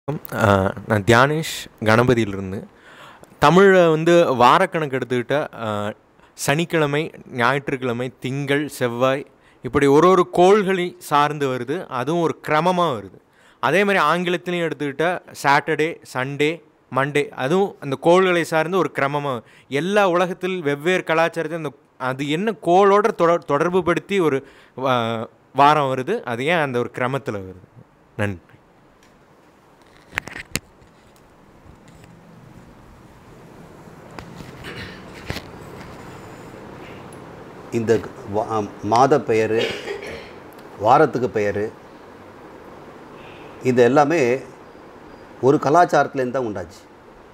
அஹ், நான் தியானேஷ் கணபதியிலிருந்து தமிழில் வந்து வாரக்கணக்கு எடுத்துக்கிட்டால் சனிக்கிழமை ஞாயிற்றுக்கிழமை திங்கள் செவ்வாய் இப்படி ஒரு ஒரு கோள்களை சார்ந்து வருது அதுவும் ஒரு கிரமமாக வருது அதே மாதிரி ஆங்கிலத்திலையும் எடுத்துக்கிட்டால் சாட்டர்டே சண்டே மண்டே அதுவும் அந்த கோள்களை சார்ந்து ஒரு கிரமமாக எல்லா உலகத்தில் வெவ்வேறு கலாச்சாரத்தை அந்த அது என்ன கோளோட தொடர் தொடர்பு படுத்தி ஒரு வா- வாரம் வருது அது ஏன் அந்த ஒரு கிரமத்தில் வருது நன்றி இந்த வா- மாத பெயர் வாரத்துக்கு பெயர் இது எல்லாமே ஒரு கலாச்சாரத்துலேருந்து தான் உண்டாச்சு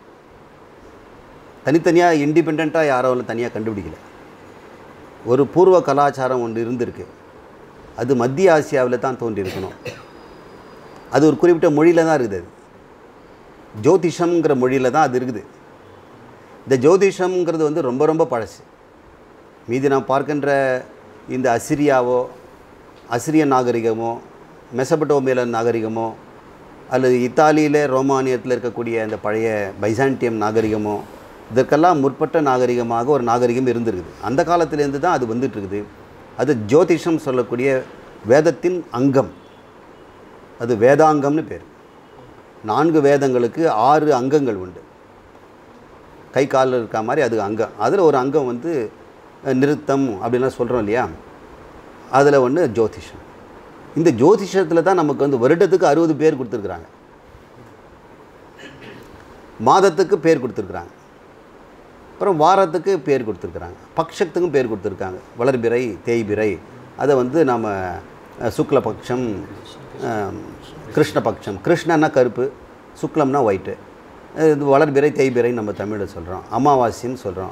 தனித்தனியாக இண்டிபெண்ட்டாக யாரும் தனியாக கண்டுபிடிக்கல ஒரு பூர்வ கலாச்சாரம் ஒன்று இருந்திருக்கு அது மத்திய ஆசியாவில் தான் தோன்றியிருக்கணும் அது ஒரு குறிப்பிட்ட மொழியில் தான் இருக்குது அது ஜோதிஷம்ங்கிற மொழியில் தான் அது இருக்குது இந்த ஜோதிஷம்ங்கிறது வந்து ரொம்ப ரொம்ப பழசு மீதி நாம் பார்க்கின்ற இந்த அசிரியாவோ அசிரிய நாகரிகமோ மெசபடோமியல நாகரிகமோ அல்லது இத்தாலியில் ரோமானியத்தில் இருக்கக்கூடிய இந்த பழைய பைசாண்டியம் நாகரிகமோ இதற்கெல்லாம் முற்பட்ட நாகரிகமாக ஒரு நாகரிகம் இருந்திருக்குது அந்த காலத்திலேருந்து தான் அது வந்துட்டு இருக்குது அது ஜோதிஷம் சொல்லக்கூடிய வேதத்தின் அங்கம் அது வேதாங்கம்னு பேர் நான்கு வேதங்களுக்கு ஆறு அங்கங்கள் உண்டு கை காலில் இருக்க மாதிரி அது அங்கம் அதில் ஒரு அங்கம் வந்து அஹ், நிருத்தம் அப்படின்லாம் சொல்கிறோம் இல்லையா அதில் ஒன்று ஜோதிஷம் இந்த ஜோதிஷத்தில் தான் நமக்கு வந்து வருடத்துக்கு அறுபது பேர் கொடுத்துருக்குறாங்க மாதத்துக்கு பேர் கொடுத்துருக்குறாங்க அப்புறம் வாரத்துக்கு பேர் கொடுத்துருக்குறாங்க பக்ஷத்துக்கும் பேர் கொடுத்துருக்காங்க வளர்பிறை தேய்பிறை அதை வந்து நாம் சுக்லபக்ஷம் அஹ், கிருஷ்ணபக்ஷம் கிருஷ்ணன்னா கருப்பு சுக்லம்னா ஒயிட்டு இது வளர்பிறை தேய்பிறை நம்ம தமிழில் சொல்கிறோம் அமாவாசைன்னு சொல்கிறோம்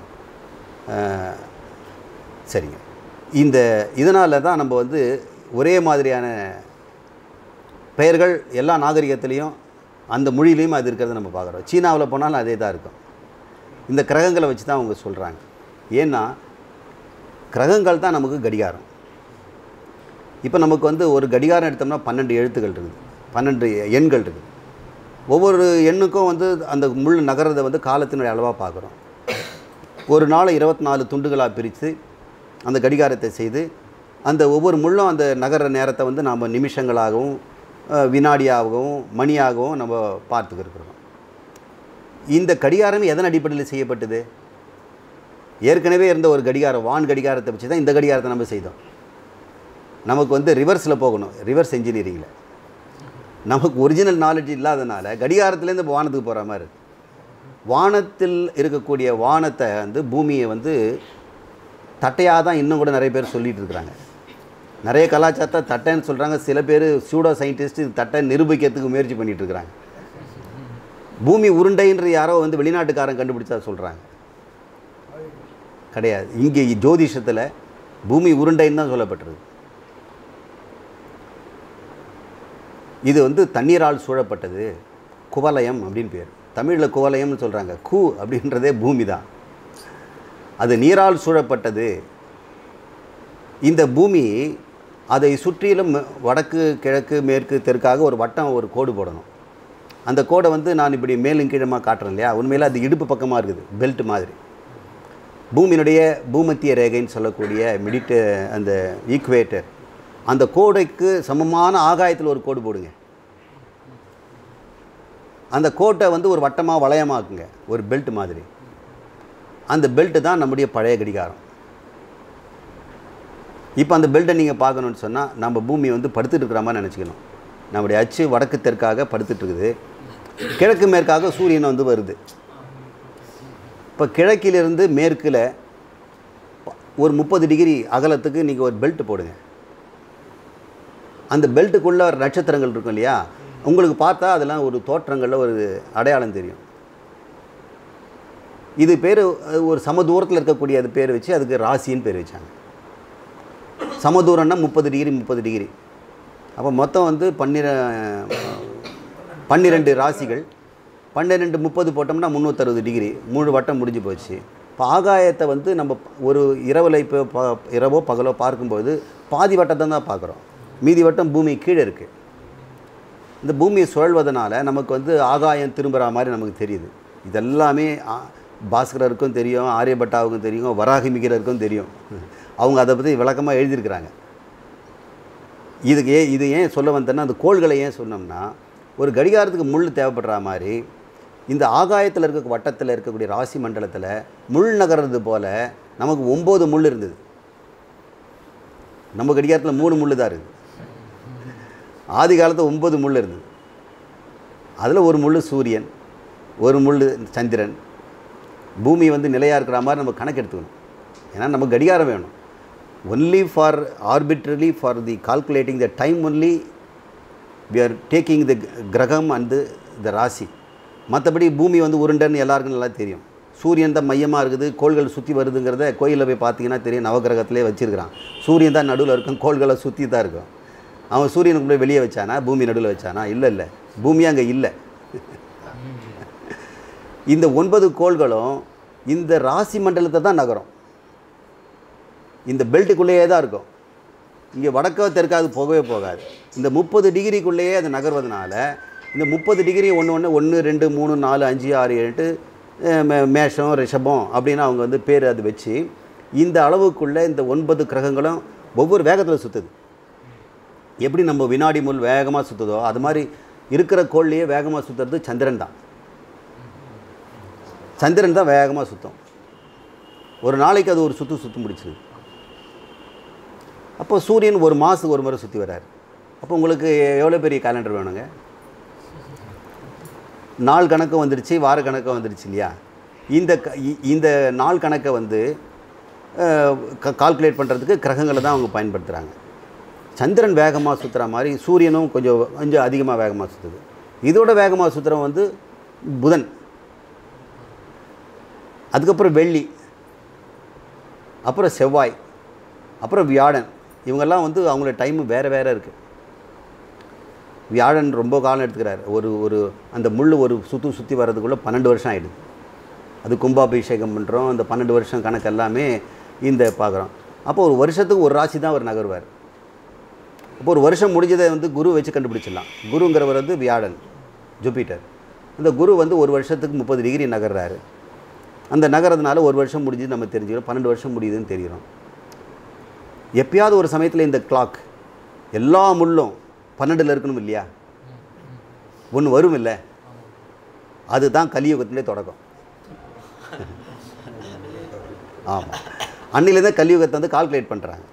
சரிங்க இந்த இதனால தான் நம்ம வந்து ஒரே மாதிரியான பெயர்கள் எல்லா நாகரிகத்துலேயும் அந்த மொழியிலையும் அது இருக்கிறத நம்ம பார்க்குறோம் சீனாவில் போனாலும் அதே தான் இருக்கும் இந்த கிரகங்களை வச்சு தான் அவங்க சொல்கிறாங்க ஏன்னா கிரகங்கள் தான் நமக்கு கடிகாரம் இப்போ நமக்கு வந்து ஒரு கடிகாரம் எடுத்தோம்னா பன்னெண்டு எழுத்துக்கள் இருக்குது பன்னெண்டு எண்கள் இருக்குது ஒவ்வொரு எண்ணுக்கும் வந்து அந்த முள் நகரத்தை வந்து காலத்தினுடைய அளவாக பார்க்குறோம் ஒரு நாளை இருபத்தி நாலு துண்டுகளாக பிரித்து அந்த கடிகாரத்தை செய்து அந்த ஒவ்வொரு முள்ளும் அந்த நகர நேரத்தை வந்து நாம் நிமிஷங்களாகவும் அஹ், வினாடியாகவும் மணியாகவும் நம்ம பார்த்துக்கிருக்கிறோம் இந்த கடிகாரம் எதன் அடிப்படையில் செய்யப்பட்டது ஏற்கனவே இருந்த ஒரு கடிகாரம் வான் கடிகாரத்தை வச்சு தான் இந்த கடிகாரத்தை நம்ம செய்தோம் நமக்கு வந்து ரிவர்ஸில் போகணும் ரிவர்ஸ் இன்ஜினியரிங்கில் நமக்கு ஒரிஜினல் நாலேஜ் இல்லாதனால கடிகாரத்துலேருந்து வானத்துக்கு போகிற மாதிரி இருக்கு. வானத்தில் இருக்கக்கூடிய வானத்தை வந்து பூமியை வந்து தட்டையாக தான் இன்னும் கூட நிறைய பேர் சொல்லிட்டு இருக்கிறாங்க நிறைய கலாச்சாரத்தை தட்டைன்னு சொல்கிறாங்க சில பேர் சூடோ சயின்டிஸ்ட் இது தட்டை நிரூபிக்கிறதுக்கு முயற்சி பண்ணிட்டு இருக்கிறாங்க பூமி உருண்டைன்ற யாரோ வந்து வெளிநாட்டுக்காரன் கண்டுபிடிச்சா சொல்கிறாங்க கிடையாது இங்கே ஜோதிஷத்தில் பூமி உருண்டைன்னு தான் சொல்லப்பட்டிருக்கு இது வந்து தண்ணீரால் சூழப்பட்டது குவலயம் அப்படின்னு பேர் தமிழில் குவலயம்னு சொல்கிறாங்க கு அப்படின்றதே பூமி தான் அது நீரால் சூழப்பட்டது இந்த பூமி அதை சுற்றிலும் வடக்கு கிழக்கு மேற்கு தெற்காக ஒரு வட்டம் ஒரு கோடு போடணும் அந்த கோடை வந்து நான் இப்படி மேலும் கீழமாக காட்டுறேன் இல்லையா உண்மையில் அது இடுப்பு பக்கமாக இருக்குது பெல்ட் மாதிரி பூமியினுடைய பூமத்திய ரேகைன்னு சொல்லக்கூடிய மிடிட்ட அந்த ஈக்குவேட்டர் அந்த கோடைக்கு சமமான ஆகாயத்தில் ஒரு கோடு போடுங்க அந்த கோட்டை வந்து ஒரு வட்டமாக வளையமாக்குங்க ஒரு பெல்ட் மாதிரி அந்த பெல்ட்டு தான் நம்முடைய பழைய கடிகாரம் இப்போ அந்த பெல்ட்டை நீங்கள் பார்க்கணுன்னு சொன்னால் நம்ம பூமி வந்து படுத்துட்டு இருக்கிற மாதிரி நினச்சிக்கணும் நம்முடைய அச்சு வடக்கு தெற்காக படுத்துட்டு இருக்குது கிழக்கு மேற்காக சூரியன் வந்து வருது இப்போ கிழக்கிலிருந்து மேற்கில் ஒரு முப்பது டிகிரி அகலத்துக்கு நீங்கள் ஒரு பெல்ட் போடுங்க அந்த பெல்ட்டுக்குள்ளே ஒரு நட்சத்திரங்கள் இருக்கும் இல்லையா உங்களுக்கு பார்த்தா அதெல்லாம் ஒரு தோற்றங்களில் ஒரு அடையாளம் தெரியும் இது பேர் ஒரு சமதூரத்தில் இருக்கக்கூடிய அது பேர் வச்சு அதுக்கு ராசின்னு பேர் வச்சாங்க சமதூரம்னா முப்பது டிகிரி முப்பது டிகிரி அப்போ மொத்தம் வந்து பன்னிர பன்னிரெண்டு ராசிகள் பன்னிரெண்டு முப்பது போட்டோம்னா முந்நூற்றறுபது டிகிரி மூணு வட்டம் முடிஞ்சு போச்சு இப்போ ஆகாயத்தை வந்து நம்ம ஒரு இரவில் இப்போ ப- இரவோ பகலோ பார்க்கும்போது பாதி வட்டத்தை தான் பார்க்குறோம் மீதி வட்டம் பூமி கீழே இருக்குது இந்த பூமியை சுழல்வதனால நமக்கு வந்து ஆகாயம் திரும்புகிற மாதிரி நமக்கு தெரியுது இதெல்லாமே ஆ, பாஸ்கரருக்கும் தெரியும் ஆரியபட்டாவுக்கும் தெரியும் வராகிமிகரருக்கும் தெரியும் அவங்க அதை பற்றி விளக்கமாக எழுதியிருக்கிறாங்க இதுக்கு ஏன் இது ஏன் சொல்ல வந்தேன்னா அந்த கோள்களை ஏன் சொன்னோம்னா ஒரு கடிகாரத்துக்கு முள் தேவைப்படுற மாதிரி இந்த ஆகாயத்தில் இருக்க வட்டத்தில் இருக்கக்கூடிய ராசி மண்டலத்தில் முள் நகர்றது போல் நமக்கு ஒம்பது முள் இருந்தது நம்ம கடிகாரத்தில் மூணு முள் தான் இருக்குது ஆதி காலத்தில் ஒம்பது முள் இருந்தது அதில் ஒரு முள் சூரியன் ஒரு முள் சந்திரன் பூமி வந்து நிலையாக இருக்கிற மாதிரி நம்ம கணக்கு எடுத்துக்கணும் ஏன்னா நம்ம கடிகாரம் வேணும் only for arbitrarily for the calculating the time only we are taking the கிரகம் அண்டு த ராசி மற்றபடி பூமி வந்து உருண்டைன்னு எல்லாருக்கும் நல்லா தெரியும் சூரியன் தான் மையமாக இருக்குது கோள்கள் சுற்றி வருதுங்கிறத கோயிலில் போய் பார்த்தீங்கன்னா தெரியும் நவகிரகத்திலே வச்சுருக்கிறான் சூரியன் தான் நடுவில் இருக்கும் கோள்களை சுற்றி தான் இருக்கும் அவன் சூரியனுக்கு போய் வெளியே வச்சானா பூமி நடுவில் வச்சானா இல்லை இல்லை பூமி அங்கே இல்லை இந்த ஒன்பது கோள்களும் இந்த ராசி மண்டலத்தை தான் நகரும் இந்த பெல்ட்டுக்குள்ளேயே தான் இருக்கும் இங்கே வடக்கோ தெற்காது போகவே போகாது இந்த முப்பது டிகிரிக்குள்ளேயே அது நகர்வதனால இந்த முப்பது டிகிரி ஒன்று ஒன்று ஒன்று ரெண்டு மூணு நாலு அஞ்சு ஆறு ஏழு மேஷம் ரிஷபம் அப்படின்னு அவங்க வந்து பேர் அது வச்சு இந்த அளவுக்குள்ளே இந்த ஒன்பது கிரகங்களும் ஒவ்வொரு வேகத்தில் சுற்றுது எப்படி நம்ம வினாடி முள் வேகமாக சுற்றுதோ அது மாதிரி இருக்கிற கோள்லையே வேகமாக சுற்றுறது சந்திரன் தான் சந்திரன் தான் வேகமாக சுற்றும் ஒரு நாளைக்கு அது ஒரு சுற்று சுற்றி முடிச்சிருது அப்போ சூரியன் ஒரு மாதத்துக்கு ஒரு முறை சுற்றி வராரு அப்போ உங்களுக்கு எவ்வளோ பெரிய கேலண்டர் வேணுங்க நாள் கணக்கு வந்துடுச்சு வார கணக்கு வந்துடுச்சு இல்லையா இந்த க- இ- இந்த நாள் கணக்கை வந்து கால்குலேட் பண்ணுறதுக்கு கிரகங்களை தான் அவங்க பயன்படுத்துகிறாங்க சந்திரன் வேகமாக சுற்றுற மாதிரி சூரியனும் கொஞ்சம் கொஞ்சம் அதிகமாக வேகமாக சுற்றுது இதோட வேகமாக சுற்றுறவன் வந்து புதன் அதுக்கப்புறம் வெள்ளி அப்புறம் செவ்வாய் அப்புறம் வியாழன் இவங்கெல்லாம் வந்து அவங்களோட டைமு வேறு வேறு இருக்குது வியாழன் ரொம்ப காலம் எடுத்துக்கிறார் ஒரு ஒரு அந்த முள் ஒரு சுற்றி சுற்றி வர்றதுக்குள்ளே பன்னெண்டு வருஷம் ஆகிடுது அது கும்பாபிஷேகம் பண்ணுறோம் அந்த பன்னெண்டு வருஷம் கணக்கு எல்லாமே இந்த பார்க்குறோம் அப்போ ஒரு வருஷத்துக்கு ஒரு ராசி தான் அவர் நகருவார் அப்போ ஒரு வருஷம் முடிஞ்சதை வந்து குரு வச்சு கண்டுபிடிச்சிடலாம் குருங்கிறவர் வந்து வியாழன் ஜூபிட்டர் இந்த குரு வந்து ஒரு வருஷத்துக்கு முப்பது டிகிரி நகர்றாரு அந்த நகரதுனால ஒரு வருஷம் முடிஞ்சு நம்ம தெரிஞ்சுக்கிறோம் பன்னெண்டு வருஷம் முடியுதுன்னு தெரிகிறோம் எப்பயாவது ஒரு சமயத்தில் இந்த கிளாக் எல்லா முள்ளும் பன்னெண்டில் இருக்கணும் இல்லையா ஒன்று வரும் இல்லை அதுதான் கலியுகத்திலே தொடக்கம் ஆமாம் அன்னிலேருந்தே கலியுகத்தை வந்து கால்குலேட் பண்ணுறாங்க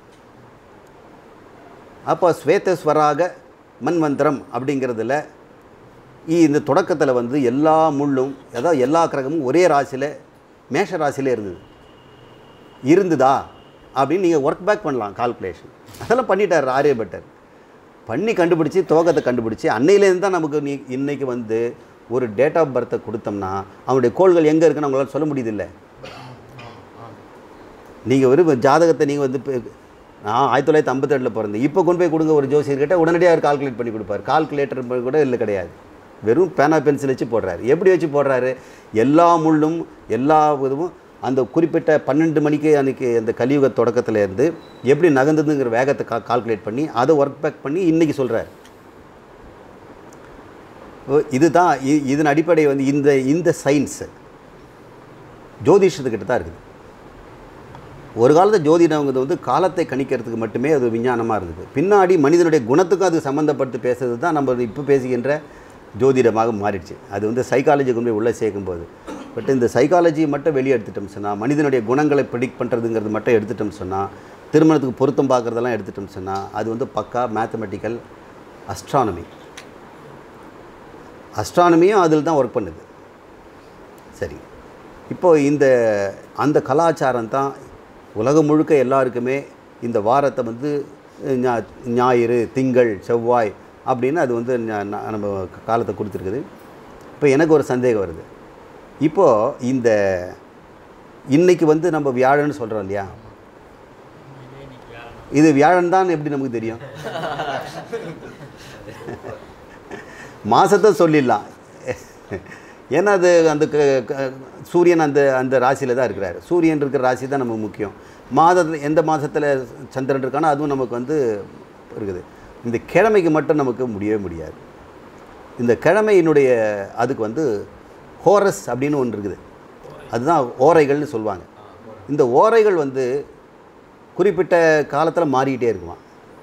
அப்போ ஸ்வேதஸ்வராக மன்வந்திரம் அப்படிங்கிறதுல இ- இந்த தொடக்கத்தில் வந்து எல்லா முள்ளும் அதாவது எல்லா கிரகமும் ஒரே ராசியில் மேஷ ராசியிலே இருந்தது இருந்ததா அப்படின்னு நீங்கள் ஒர்க் பேக் பண்ணலாம் கால்குலேஷன் அதெல்லாம் பண்ணிட்டார் ஆரியபட்டர் பண்ணி கண்டுபிடிச்சி துவக்கத்தை கண்டுபிடிச்சி அன்னையிலேருந்து தான் நமக்கு நீ இன்னைக்கு வந்து ஒரு டேட் ஆஃப் பர்த்தை கொடுத்தோம்னா அவனுடைய கோள்கள் எங்கே இருக்குன்னு அவங்களால சொல்ல முடியுதில்ல நீங்கள் ஒரு ஜாதகத்தை நீங்கள் வந்து இப்போ நான் ஆயிரத்தி தொள்ளாயிரத்தி ஐம்பத்தெட்டில் பிறந்தேன் இப்போ கொண்டு போய் கொடுங்க ஒரு ஜோசியர்கிட்ட உடனடியாக அவர் கால்குலேட் பண்ணி கொடுப்பார் கால்குலேட்டர் கூட இல்லை கிடையாது வெறும் பேனா பென்சில் வச்சு போடுறாரு எப்படி வச்சு போடுறாரு எல்லா முள்ளும் எல்லா இதுவும் அந்த குறிப்பிட்ட பன்னெண்டு மணிக்கு அன்றைக்கி அந்த கலியுக தொடக்கத்துல இருந்து எப்படி நகர்ந்ததுங்கிற வேகத்தை கா கால்குலேட் பண்ணி அதை ஒர்க் பேக் பண்ணி இன்றைக்கி சொல்கிறார் இதுதான் இ- இதன் அடிப்படை வந்து இந்த இந்த சயின்ஸு ஜோதிஷத்துக்கிட்ட தான் இருக்குது ஒரு காலத்தில் ஜோதிடங்கிறது வந்து காலத்தை கணிக்கிறதுக்கு மட்டுமே அது விஞ்ஞானமாக இருந்தது பின்னாடி மனிதனுடைய குணத்துக்கும் அது சம்மந்தப்பட்டு பேசுறது தான் நம்ம இப்போ பேசுகின்ற ஜோதிடமாக மாறிடுச்சு அது வந்து சைக்காலஜி கொண்டு போய் உள்ளே சேர்க்கும்போது பட் இந்த சைக்காலஜி மட்டும் வெளியே எடுத்துட்டோம் சொன்னால் மனிதனுடைய குணங்களை ப்ரிடிக்ட் பண்ணுறதுங்கிறது மட்டும் எடுத்துட்டோம் சொன்னால் திருமணத்துக்கு பொருத்தம் பார்க்குறதெல்லாம் எடுத்துட்டோம் சொன்னால் அது வந்து பக்கா மேத்தமெட்டிக்கல் அஸ்ட்ரானமி அஸ்ட்ரானமியும் அதில் தான் ஒர்க் பண்ணுது சரி இப்போ இந்த அந்த கலாச்சாரம் தான் உலகம் முழுக்க எல்லாருக்குமே இந்த வாரத்தை வந்து ஞா- ஞாயிறு திங்கள் செவ்வாய் அப்படின்னு அது வந்து ஞா- நா- நம்ம காலத்தை கொடுத்துருக்குது இப்போ எனக்கு ஒரு சந்தேகம் வருது இப்போது இந்த இன்னைக்கு வந்து நம்ம வியாழன்னு சொல்கிறோம் இல்லையா இது வியாழன் தான் எப்படி நமக்கு தெரியும் மாதத்தை சொல்லிடலாம் ஏன்னா அது அந்த க- க- சூரியன் அந்த அந்த ராசியில் தான் இருக்கிறாரு சூரியன் இருக்கிற ராசி தான் நமக்கு முக்கியம் மாதத்தில் எந்த மாதத்தில் சந்திரன் இருக்கானோ அதுவும் நமக்கு வந்து இருக்குது இந்த கிழமைக்கு மட்டும் நமக்கு முடியவே முடியாது இந்த கிழமையினுடைய அதுக்கு வந்து ஹோரஸ் அப்படின்னு ஒன்று இருக்குது அதுதான் ஓரைகள்னு சொல்லுவாங்க இந்த ஓரைகள் வந்து குறிப்பிட்ட காலத்தில் மாறிக்கிட்டே இருக்குமா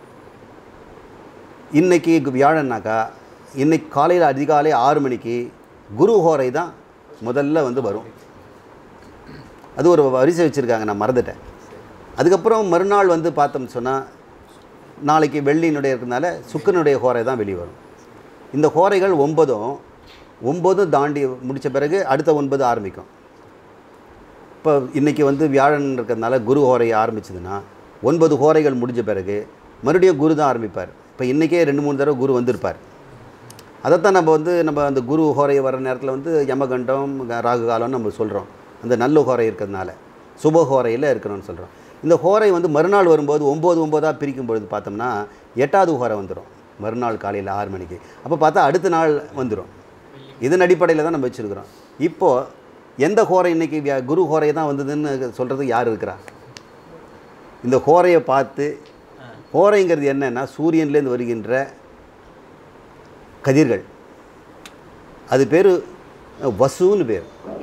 இன்னைக்கு வியாழன்னாக்கா இன்னைக்கு காலையில் அதிகாலை ஆறு மணிக்கு குரு ஹோரை தான் முதல்ல வந்து வரும் அது ஒரு வரிசை வச்சுருக்காங்க நான் மறந்துட்டேன் அதுக்கப்புறம் மறுநாள் வந்து பார்த்தோம்னு சொன்னால் நாளைக்கு வெள்ளியினுடைய இருக்கிறதுனால சுக்கரனுடைய ஹோரை தான் வெளியே வரும் இந்த ஹோரைகள் ஒன்பதும் ஒன்பதும் தாண்டி முடித்த பிறகு அடுத்த ஒன்பது ஆரம்பிக்கும் இப்போ இன்றைக்கி வந்து வியாழன் இருக்கிறதுனால குரு ஹோரை ஆரம்பிச்சதுன்னா ஒன்பது ஹோரைகள் முடிஞ்ச பிறகு மறுபடியும் குரு தான் ஆரம்பிப்பார் இப்போ இன்றைக்கே ரெண்டு மூணு தடவை குரு வந்திருப்பார் அதைத்தான் நம்ம வந்து நம்ம அந்த குரு ஹோரை வர நேரத்தில் வந்து யமகண்டம் ராகு காலம்னு நம்ம சொல்கிறோம் அந்த நல்ல ஹோரை இருக்கிறதுனால சுப ஹோரையில் இருக்கணும்னு சொல்கிறோம் இந்த ஹோரை வந்து மறுநாள் வரும்போது ஒம்பது ஒம்போதாக பிரிக்கும் பொழுது பார்த்தோம்னா எட்டாவது ஹோரை வந்துடும் மறுநாள் காலையில் ஆறு மணிக்கு அப்போ பார்த்தா அடுத்த நாள் வந்துடும் இதன் அடிப்படையில் தான் நம்ம வச்சுருக்கிறோம் இப்போது எந்த ஹோரை இன்றைக்கி வியா- குரு ஹோரை தான் வந்ததுன்னு சொல்கிறதுக்கு யார் இருக்கிறா இந்த ஹோரையை பார்த்து ஹோரைங்கிறது என்னன்னா சூரியன்லேருந்து வருகின்ற கதிர்கள் அது பேர் வசுன்னு பேர்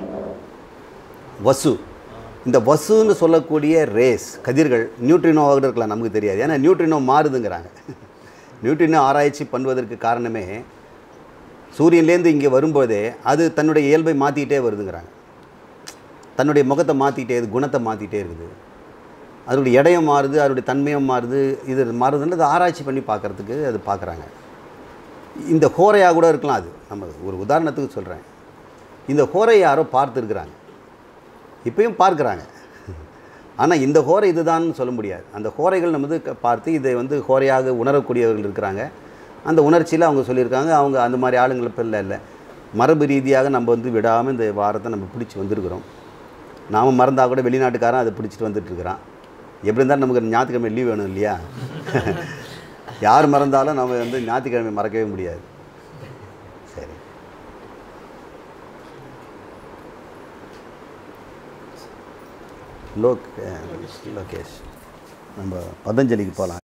வசு இந்த வசுன்னு சொல்லக்கூடிய ரேஸ் கதிர்கள் நியூட்ரினோவாக இருக்கலாம் நமக்கு தெரியாது ஏன்னா நியூட்ரினோ மாறுதுங்கிறாங்க நியூட்ரினோ ஆராய்ச்சி பண்ணுவதற்கு காரணமே சூரியன்லேருந்து இங்கே வரும்போதே அது தன்னுடைய இயல்பை மாற்றிக்கிட்டே வருதுங்கிறாங்க தன்னுடைய முகத்தை மாற்றிக்கிட்டே இது குணத்தை மாற்றிக்கிட்டே இருக்குது அதனுடைய எடையும் மாறுது அதனுடைய தன்மையும் மாறுது இது மாறுதுன்றது ஆராய்ச்சி பண்ணி பார்க்குறதுக்கு அது பார்க்குறாங்க இந்த ஹோரையாக கூட இருக்கலாம் அது நம்ம ஒரு உதாரணத்துக்கு சொல்கிறேன் இந்த ஹோரை யாரோ பார்த்துருக்குறாங்க இப்பயும் பார்க்குறாங்க ஆனால் இந்த ஹோரை இதுதான்னு சொல்ல முடியாது அந்த ஹோரைகள் நம்ம வந்து க- பார்த்து இதை வந்து ஹோரையாக உணரக்கூடியவர்கள் இருக்கிறாங்க அந்த உணர்ச்சியில் அவங்க சொல்லியிருக்காங்க அவங்க அந்த மாதிரி ஆளுங்களை இப்போ இல்லை இல்லை மரபு ரீதியாக நம்ம வந்து விடாமல் இந்த வாரத்தை நம்ம பிடிச்சி வந்திருக்கிறோம் நாம் மறந்தால் கூட வெளிநாட்டுக்காரன் அதை பிடிச்சிட்டு வந்துட்டுருக்கிறான் எப்படி இருந்தாலும் நமக்கு ஞாயிற்றுக்கிழமை லீவ் வேணும் இல்லையா யார் மறந்தாலும் நம்ம வந்து ஞாயிற்றுக்கிழமை மறக்கவே முடியாது சரி லோக் லோகேஷ் நம்ம பதஞ்சலிக்கு போகலாம்